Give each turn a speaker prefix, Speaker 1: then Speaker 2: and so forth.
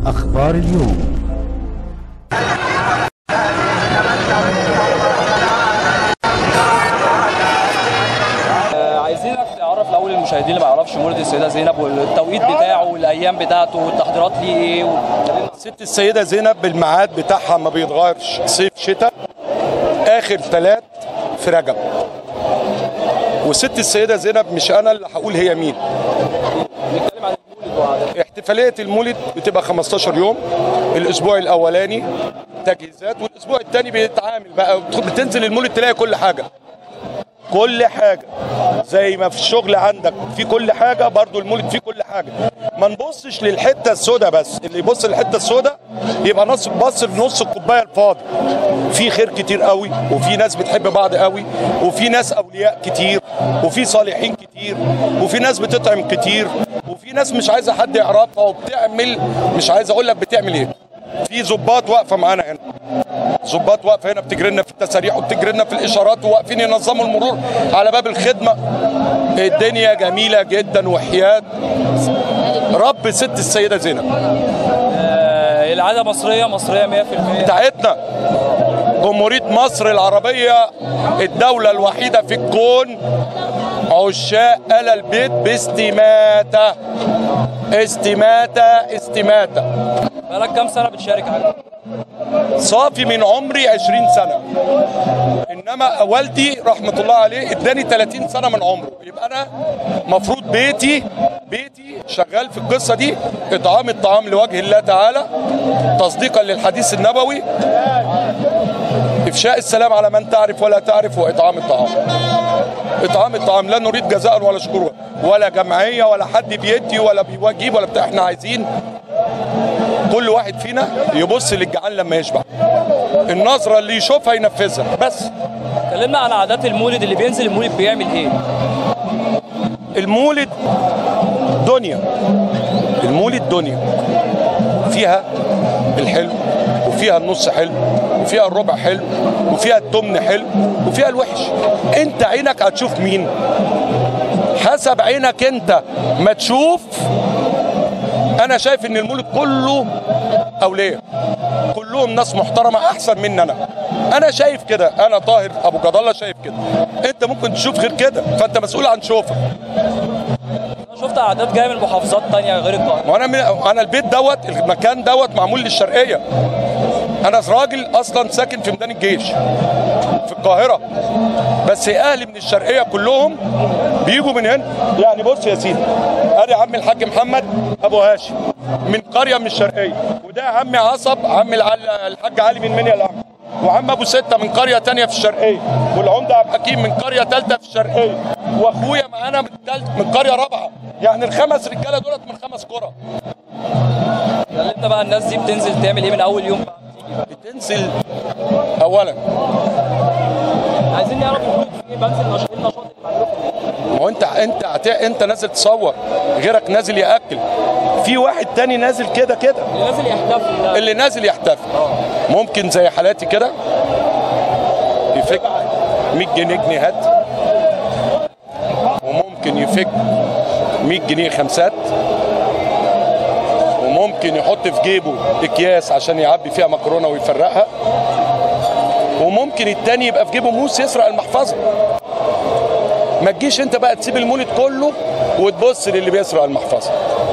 Speaker 1: أخبار اليوم
Speaker 2: عايزينك تعرف الاول المشاهدين اللي ما يعرفش مولد السيده زينب والتوقيت بتاعه والايام بتاعته والتحضيرات ليه ايه وكلمنا
Speaker 3: ست السيدة زينب بالميعاد بتاعها ما بيتغيرش صيف شتاء آخر ثلاث في رجب وست السيدة زينب مش أنا اللي هقول هي مين
Speaker 2: نتكلم عن المولد وعادات
Speaker 3: احتفالية المولد بتبقى 15 يوم الأسبوع الأولاني تجهيزات والأسبوع الثاني بيتعامل بقى بتنزل المولد تلاقي كل حاجة كل حاجة زي ما في الشغل عندك في كل حاجة برضو المولد فيه كل حاجة ما نبصش للحتة السوداء بس اللي يبص للحتة السوداء يبقى نص بص لنص الكوباية الفاضي في خير كتير قوي وفي ناس بتحب بعض قوي وفي ناس أولياء كتير وفي صالحين كتير وفي ناس بتطعم كتير وفي ناس مش عايزة حد يعرفها وبتعمل مش عايز أقول لك بتعمل إيه في ظباط واقفة معانا هنا ظباط واقفه هنا بتجري لنا في التساريح وبتجري لنا في الاشارات وواقفين ينظموا المرور على باب الخدمه الدنيا جميله جدا وحياد رب ست السيده زينب
Speaker 2: آه، العاده مصريه مصريه 100%
Speaker 3: بتاعتنا جمهوريه مصر العربيه الدوله الوحيده في الكون عشاق آل البيت باستماته استماته استماته
Speaker 2: بقالك كام سنه بتشارك عادة
Speaker 3: صافي من عمري 20 سنة إنما والدي رحمة الله عليه اداني 30 سنة من عمره يبقى أنا مفروض بيتي بيتي شغال في القصة دي إطعام الطعام لوجه الله تعالى تصديقا للحديث النبوي إفشاء السلام على من تعرف ولا تعرف وإطعام الطعام إطعام الطعام لا نريد جزاء ولا شكورا ولا جمعية ولا حد بيدي ولا بيجيب ولا بتاع احنا عايزين كل واحد فينا يبص للجعان لما يشبع النظرة اللي يشوفها ينفذها بس
Speaker 2: كلمنا عن عادات المولد اللي بينزل المولد بيعمل ايه
Speaker 3: المولد دنيا المولد دنيا فيها الحلو وفيها النص حلو وفيها الربع حلو وفيها التمن حلو وفيها الوحش انت عينك هتشوف مين حسب عينك انت ما تشوف انا شايف ان المولد كله اولياء كلهم ناس محترمه احسن مني انا انا شايف كده انا طاهر ابو جد الله شايف كده انت ممكن تشوف غير كده فانت مسؤول عن شوفك
Speaker 2: انا شفت عادات جايه من محافظات تانية غير القاهره
Speaker 3: وانا من انا البيت دوت المكان دوت معمول للشرقيه انا راجل اصلا ساكن في ميدان الجيش في القاهره بس اهلي من الشرقيه كلهم بيجوا من هنا يعني بص يا سيدي ادي عمي الحاج محمد ابو هاشم من قريه من الشرقيه وده عمي عصب عمي العل- الحاج علي من منيا الأعمى وعم ابو سته من قريه تانية في الشرقيه والعمده عبد الحكيم من قريه ثالثه في الشرقيه واخويا معانا من تالت من قريه رابعه يعني الخمس رجاله دولت من خمس قرى
Speaker 2: كلمنا بقى الناس دي بتنزل تعمل ايه من اول يوم
Speaker 3: بتنزل اولا
Speaker 2: عايزين نعرف المولد فيه ايه بنزل نشاط ايه النشاط اللي بعمله في المولد؟
Speaker 3: ما هو انت انت هت- انت نازل تصور غيرك نازل ياكل في واحد تاني نازل كده كده
Speaker 2: اللي نازل يحتفل ده
Speaker 3: اللي نازل يحتفل ممكن زي حالاتي كده يفك 100 جنيه جنيهات وممكن يفك 100 جنيه خمسات وممكن يحط في جيبه اكياس عشان يعبي فيها مكرونه ويفرقها وممكن التاني يبقى في جيبه موس يسرق المحفظه ما تجيش انت بقى تسيب المولد كله وتبص للي بيسرق المحفظه